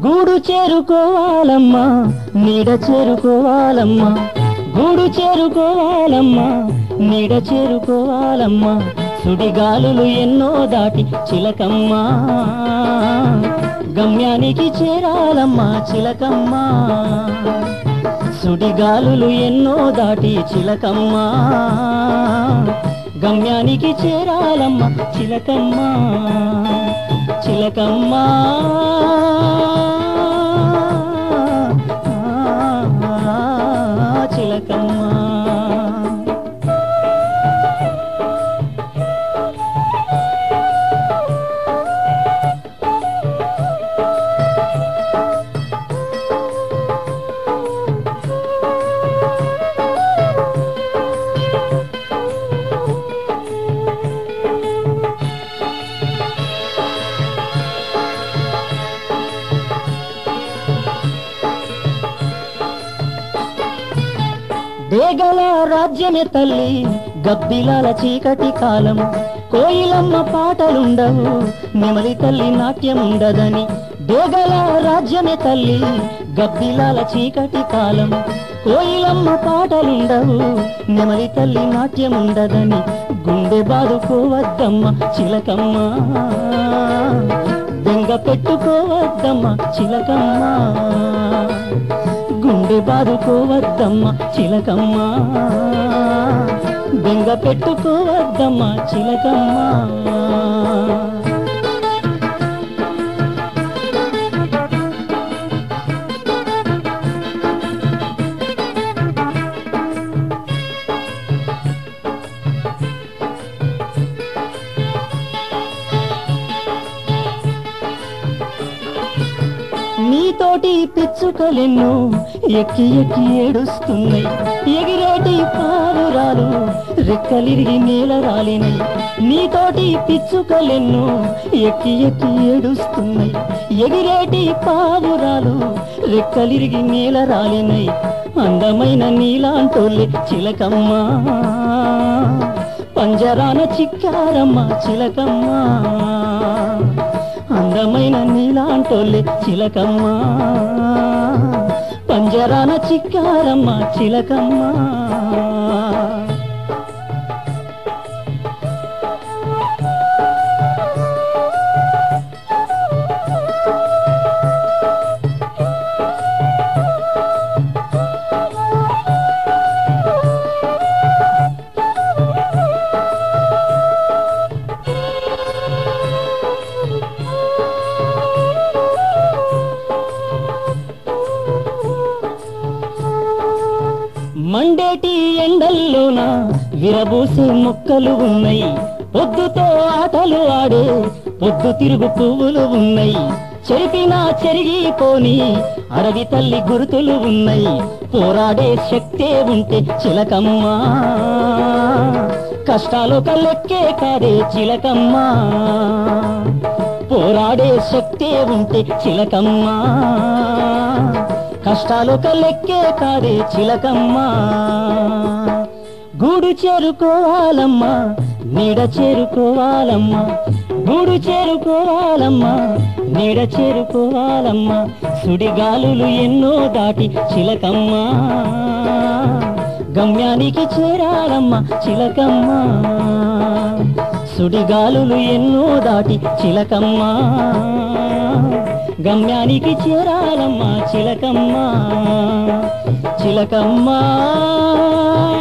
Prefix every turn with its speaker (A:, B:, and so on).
A: గూడు చేరుకోవాలమ్మా నీడ చేరుకోవాలమ్మా గూడు చేరుకోవాలమ్మా నీడ చేరుకోవాలమ్మా సుడిగాలులు ఎన్నో దాటి చిలకమ్మా గమ్యానికి చేరాలమ్మా చిలకమ్మా సుడిగాలులు ఎన్నో దాటి చిలకమ్మా గమ్యానికి చేరాలమ్మా చిలకమ్మా చిలకమ్మా చిలకమ్మా డేగల రాజ్యమే తల్లి గబ్బిలాల చీకటి కాలం కోయిలమ్మ పాటలుండవు నెమలి తల్లి నాట్యం ఉండదని డేగల రాజ్యమే తల్లి గబ్బిలాల చీకటి కాలం కోయిలమ్మ పాటలుండవు నెమలి తల్లి నాట్యం ఉండదని గుండె బాదుకోవద్దమ్మ చిలకమ్మ బెంగ పెట్టుకోవద్దమ్మ చిలకమ్మ గుండె బాదుకోవద్దమ్మ చిలకమ్మ బెంగ పెట్టుకోవద్దమ్మ చిలకమ్మ నీతోటి పిచ్చుకలెన్నో ఎక్కి ఎక్కి ఏడుస్తున్నాయి ఎగిరేటి పావురాలు రెక్కలిరిగి నేల రాలినాయి నీతోటి పిచ్చుకలెన్నో ఎక్కి ఎక్కి ఏడుస్తున్నాయి ఎగిరేటి పావురాలు రెక్కలిరిగి నేల రాలినాయి అందమైన నీలాంటోళ్ళే చిలకమ్మ పంజరాన చిక్కారమ్మ చిలకమ్మ అందమైన నీలాంటోళ్ళే చిలకమ్మ పంజరాన చిక్కారమ్మ చిలకమ్మ మండేటి ఎండల్లోన విరబూసే మొక్కలు ఉన్నాయి పొద్దుతో ఆటలు ఆడే పొద్దు తిరుగు పువ్వులు ఉన్నాయి చెరిపినా చెరిగిపోని అడవి తల్లి గుర్తులు ఉన్నాయి పోరాడే శక్తే ఉంటే చిలకమ్మా కష్టాలు కల్లెక్కే కాదే చిలకమ్మా పోరాడే శక్తే ఉంటే చిలకమ్మా కష్టాలు కల్లెక్కే కాదే చిలకమ్మా గూడు చేరుకోవాలమ్మా నీడ చేరుకోవాలమ్మా గూడు చేరుకోవాలమ్మా నీడ చేరుకోవాలమ్మా సుడిగాలులు ఎన్నో దాటి చిలకమ్మా గమ్యానికి చేరాలమ్మా చిలకమ్మా సుడిగాలులు ఎన్నో దాటి చిలకమ్మా గమ్యానికి చేరాలమ్మా చిలకమ్మా చిలకమ్మా